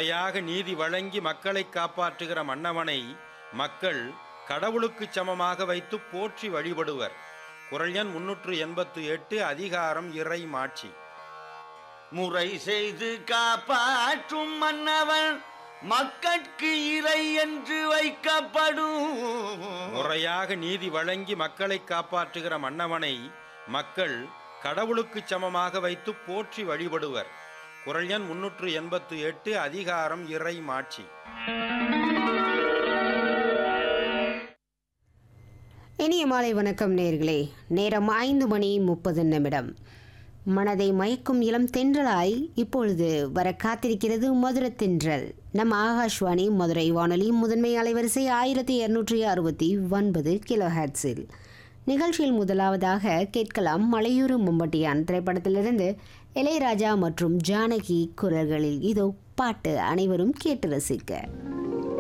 முறையாக நீதி வழங்கி மக்களை காப்பாற்றுகிற மன்னவனை மக்கள் கடவுளுக்கு சமமாக வைத்து போற்றி வழிபடுவர் குரல் எண் முன்னூற்று எண்பத்து எட்டு அதிகாரம் இறை மாட்சி முறை செய்து காப்பாற்றும் மன்னவன் மக்கட்கு இறை என்று வைக்கப்படும் முறையாக நீதி வழங்கி மக்களை காப்பாற்றுகிற மன்னவனை மக்கள் கடவுளுக்கு சமமாக வைத்து போற்றி வழிபடுவர் குரல் எண் முன்னூற்று எண்பத்து எட்டு அதிகாரம் இறை மாட்சி இனிய மாலை வணக்கம் நேர்களே நேரம் ஐந்து மணி முப்பது நிமிடம் மனதை மயக்கும் இளம் தென்றலாய் இப்பொழுது வர காத்திருக்கிறது மதுர தென்றல் நம் ஆகாஷ்வாணி மதுரை வானொலி முதன்மை அலைவரிசை ஆயிரத்தி இருநூற்றி அறுபத்தி ஒன்பது கிலோ ஹெட்ஸில் நிகழ்ச்சியில் முதலாவதாக கேட்கலாம் மலையூரு மும்பட்டியான் திரைப்படத்திலிருந்து இளையராஜா மற்றும் ஜானகி குரல்களில் இதோ பாட்டு அனைவரும் கேட்டு ரசிக்க